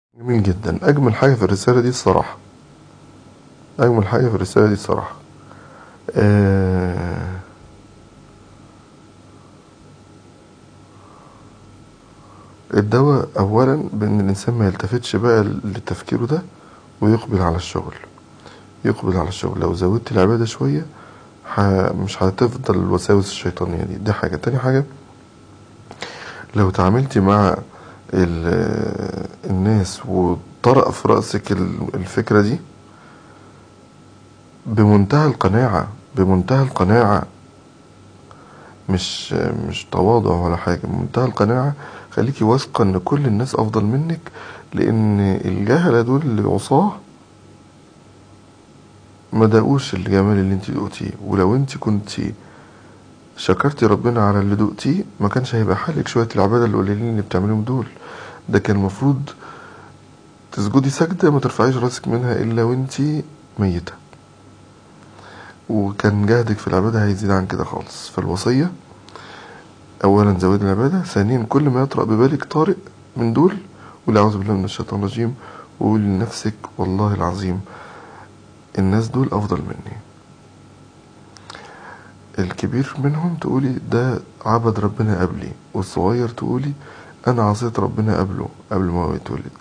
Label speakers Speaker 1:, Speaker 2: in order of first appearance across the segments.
Speaker 1: جميل جدا أجمل حاجة في الرسالة دي الصراحة أجمل حاجة في الرسالة دي الصراحة آه الدواء أولا بأن الإنسان ما يلتفتش بقى لتفكيره ده ويقبل على الشغل يقبل على الشغل لو زودت العبادة شوية ح... مش هتفضل الوساوس الشيطانية دي دي حاجة تاني حاجة لو تعاملتي مع ال... الناس وطرق في رأسك الفكرة دي بمنتهى القناعة بمنتهى القناعة مش مش تواضع ولا حاجة بمنتهى القناعة خليكي واثقة ان كل الناس افضل منك لان الجهلة دول اللي عصاه ما دقوش الجمال اللي انت دقتيه ولو انت كنت شكرتي ربنا على اللي دقتيه ما كانش هيبقى حالك شوية العبادة القليلين اللي بتعملهم دول ده كان المفروض تسجدي سجدة ما ترفعيش راسك منها الا وانت ميتة وكان جهدك في العبادة هيزيد عن كده خالص فالوصية أولا زود العبادة ثانيا كل ما يطرأ ببالك طارئ من دول قول أعوذ بالله من الشيطان الرجيم وقول لنفسك والله العظيم الناس دول أفضل مني الكبير منهم تقولي ده عبد ربنا قبلي والصغير تقولي أنا عصيت ربنا قبله قبل ما هو يتولد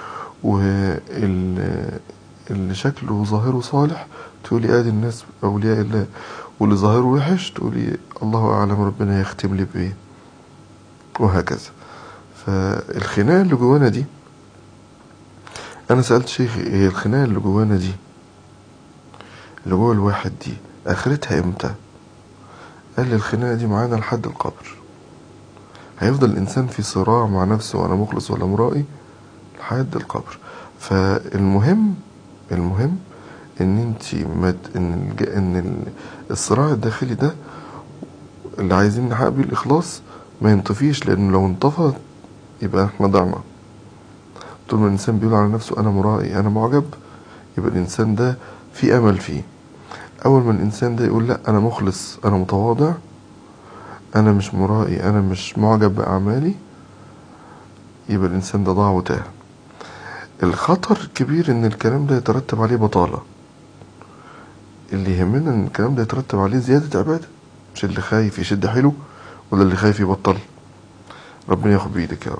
Speaker 1: واللي شكله وظاهره صالح تقولي ادي الناس اولياء الله واللي ظاهره وحش تقولي الله اعلم ربنا يختم لي بايه وهكذا فالخناقه اللي جوانا دي انا سالت شيخي ايه الخناقه اللي جوانا دي اللي جوا الواحد دي اخرتها امتى قال لي الخناقه دي معانا لحد القبر هيفضل الانسان في صراع مع نفسه وانا مخلص ولا مرائي لحد القبر فالمهم المهم ان انت مت ان الج... ان الصراع الداخلي ده اللي عايزين نحقق بيه الاخلاص ما ينطفيش لانه لو انطفى يبقى احنا ضعنا طول ما الانسان بيقول على نفسه انا مرائي انا معجب يبقى الانسان ده في امل فيه اول ما الانسان ده يقول لا انا مخلص انا متواضع انا مش مرائي انا مش معجب باعمالي يبقى الانسان ده ضاع وتاه الخطر الكبير ان الكلام ده يترتب عليه بطالة اللي يهمنا ان الكلام ده يترتب عليه زيادة عبادة مش اللي خايف يشد حيله ولا اللي خايف يبطل ربنا ياخد بإيدك يا رب